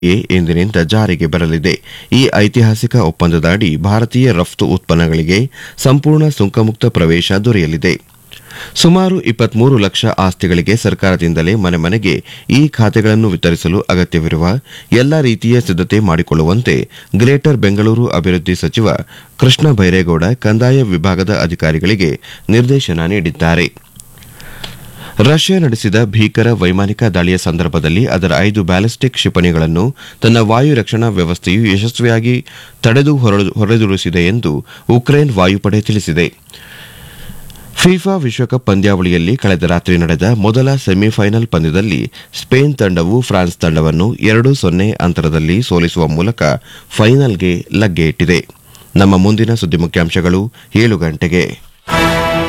A ಇಂದಿನಿಂದ ಜಾರಿಗೆ ಬರಲಿದೆ ಈ ಐತಿಹಾಸಿಕ ಒಪ್ಪಂದದ ಅಡಿ ಭಾರತೀಯ ರಫ್ತು ಉತ್ಪನ್ನಗಳಿಗೆ ಸಂಪೂರ್ಣ ಸುಂಕಮುಕ್ತ ಪ್ರವೇಶ ದೊರೆಯಲಿದೆ ಸುಮಾರು ಇಪ್ಪತ್ಮೂರು ಲಕ್ಷ ಆಸ್ತಿಗಳಿಗೆ ಸರ್ಕಾರದಿಂದಲೇ ಮನೆ ಮನೆಗೆ ಈ ಖಾತೆಗಳನ್ನು ವಿತರಿಸಲು ಅಗತ್ಯವಿರುವ ಎಲ್ಲ ರೀತಿಯ ಸಿದ್ಧತೆ ಮಾಡಿಕೊಳ್ಳುವಂತೆ ಗ್ರೇಟರ್ ಬೆಂಗಳೂರು ಅಭಿವೃದ್ಧಿ ಸಚಿವ ಕೃಷ್ಣ ಬೈರೇಗೌಡ ಕಂದಾಯ ವಿಭಾಗದ ಅಧಿಕಾರಿಗಳಿಗೆ ನಿರ್ದೇಶನ ನೀಡಿದ್ದಾರೆ ರಷ್ಯಾ ನಡೆಸಿದ ಭೀಕರ ವೈಮಾನಿಕ ದಾಳಿಯ ಸಂದರ್ಭದಲ್ಲಿ ಅದರ ಐದು ಬ್ಯಾಲಿಸ್ಟಿಕ್ ಕ್ಷಿಪಣಿಗಳನ್ನು ತನ್ನ ವಾಯು ರಕ್ಷಣಾ ವ್ಯವಸ್ಥೆಯು ಯಶಸ್ವಿಯಾಗಿ ತಡೆದು ಹೊರ- ಹೊರದುಡಿಸಿದೆ ಎಂದು ಉಕ್ರೇನ್ ವಾಯುಪಡೆ ತಿಳಿಸಿದೆ ಫಿಫಾ ವಿಶ್ವಕಪ್ ಪಂದ್ಯಾವಳಿಯಲ್ಲಿ ಕಳೆದ ರಾತ್ರಿ ನಡೆದ ಮೊದಲ ಸೆಮಿಫೈನಲ್ ಪಂದ್ಯದಲ್ಲಿ ಸ್ಪೇನ್ ತಂಡವು ಫ್ರಾನ್ಸ್ ತಂಡವನ್ನು ಎರಡು ಸೊನ್ನೆ ಅಂತರದಲ್ಲಿ ಸೋಲಿಸುವ ಮೂಲಕ ಫೈನಲ್ಗೆ ಲಗ್ಗೆ ಇಟ್ಟಿದೆ ನಮ್ಮ ಮುಂದಿನ ಸುದ್ದಿ ಮುಖ್ಯಾಂಶಗಳು ಏಳು ಗಂಟೆಗೆ